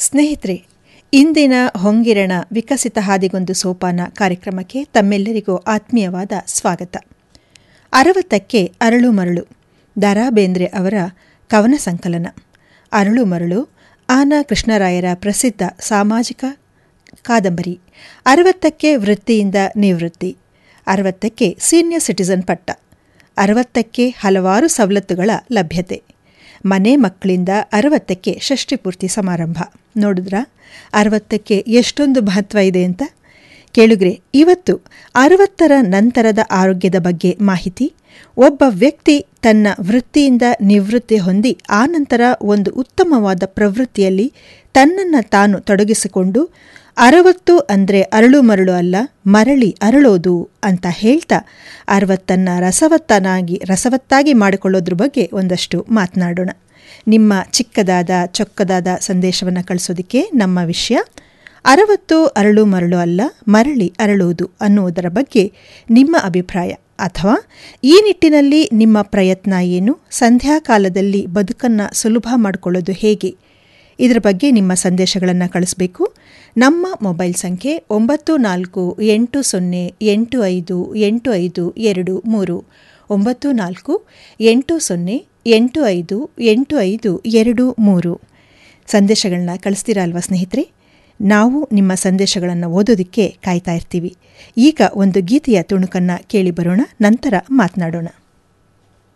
ಸ್ನೇಹಿತರೆ ಇಂದಿನ ಹೊಂಗಿರಣ ವಿಕಸಿತ ಹಾದಿಗೊಂದು ಸೋಪಾನ ಕಾರ್ಯಕ್ರಮಕ್ಕೆ ತಮ್ಮೆಲ್ಲರಿಗೂ ಆತ್ಮೀಯವಾದ ಸ್ವಾಗತ ಅರವತ್ತಕ್ಕೆ ಅರಳು ಮರಳು ದರಾ ಬೇಂದ್ರೆ ಅವರ ಕವನ ಸಂಕಲನ ಅರಳು ಮರಳು ಆನ ಕೃಷ್ಣರಾಯರ ಪ್ರಸಿದ್ಧ ಸಾಮಾಜಿಕ ಕಾದಂಬರಿ ಅರವತ್ತಕ್ಕೆ ವೃತ್ತಿಯಿಂದ ನಿವೃತ್ತಿ ಅರವತ್ತಕ್ಕೆ ಸೀನಿಯರ್ ಸಿಟಿಸನ್ ಪಟ್ಟ ಅರವತ್ತಕ್ಕೆ ಹಲವಾರು ಸವಲತ್ತುಗಳ ಲಭ್ಯತೆ ಮನೆ ಮಕ್ಕಳಿಂದ ಅರವತ್ತಕ್ಕೆ ಷಷ್ಠಿಪೂರ್ತಿ ಸಮಾರಂಭ ನೋಡಿದ್ರ ಅರವತ್ತಕ್ಕೆ ಎಷ್ಟೊಂದು ಮಹತ್ವ ಇದೆ ಅಂತ ಕೇಳುಗ್ರೆ ಇವತ್ತು ಅರವತ್ತರ ನಂತರದ ಆರೋಗ್ಯದ ಬಗ್ಗೆ ಮಾಹಿತಿ ಒಬ್ಬ ವ್ಯಕ್ತಿ ತನ್ನ ವೃತ್ತಿಯಿಂದ ನಿವೃತ್ತಿ ಹೊಂದಿ ಆನಂತರ ಒಂದು ಉತ್ತಮವಾದ ಪ್ರವೃತ್ತಿಯಲ್ಲಿ ತನ್ನನ್ನು ತಾನು ತೊಡಗಿಸಿಕೊಂಡು ಅರವತ್ತು ಅಂದರೆ ಅರಳು ಮರಳು ಅಲ್ಲ ಮರಳಿ ಅರಳೋದು ಅಂತ ಹೇಳ್ತಾ ಅರವತ್ತನ್ನು ರಸವತ್ತನಾಗಿ ರಸವತ್ತಾಗಿ ಮಾಡಿಕೊಳ್ಳೋದ್ರ ಬಗ್ಗೆ ಒಂದಷ್ಟು ಮಾತನಾಡೋಣ ನಿಮ್ಮ ಚಿಕ್ಕದಾದ ಚೊಕ್ಕದಾದ ಸಂದೇಶವನ್ನು ಕಳಿಸೋದಕ್ಕೆ ನಮ್ಮ ವಿಷಯ ಅರವತ್ತು ಅರಳು ಮರಳು ಅಲ್ಲ ಮರಳಿ ಅರಳುವುದು ಅನ್ನುವುದರ ಬಗ್ಗೆ ನಿಮ್ಮ ಅಭಿಪ್ರಾಯ ಅಥವಾ ಈ ನಿಟ್ಟಿನಲ್ಲಿ ನಿಮ್ಮ ಪ್ರಯತ್ನ ಏನು ಸಂಧ್ಯಾಕಾಲದಲ್ಲಿ ಬದುಕನ್ನು ಸುಲಭ ಮಾಡಿಕೊಳ್ಳೋದು ಹೇಗೆ ಇದರ ಬಗ್ಗೆ ನಿಮ್ಮ ಸಂದೇಶಗಳನ್ನು ಕಳಿಸಬೇಕು ನಮ್ಮ ಮೊಬೈಲ್ ಸಂಖ್ಯೆ ಒಂಬತ್ತು ನಾಲ್ಕು ಎಂಟು ಸೊನ್ನೆ ಎಂಟು ಐದು ಎಂಟು ಐದು ಎರಡು ಮೂರು ಒಂಬತ್ತು ನಾಲ್ಕು ಎಂಟು ಸೊನ್ನೆ ಎಂಟು ಐದು ಎಂಟು ಐದು ಎರಡು ಮೂರು ಸಂದೇಶಗಳನ್ನ ಕಳಿಸ್ತೀರಾ ಅಲ್ವಾ ಸ್ನೇಹಿತರೆ ನಾವು ನಿಮ್ಮ ಸಂದೇಶಗಳನ್ನು ಓದೋದಕ್ಕೆ ಕಾಯ್ತಾ ಇರ್ತೀವಿ ಈಗ ಒಂದು ಗೀತೆಯ ತುಣುಕನ್ನು ಕೇಳಿ ಬರೋಣ ನಂತರ ಮಾತನಾಡೋಣ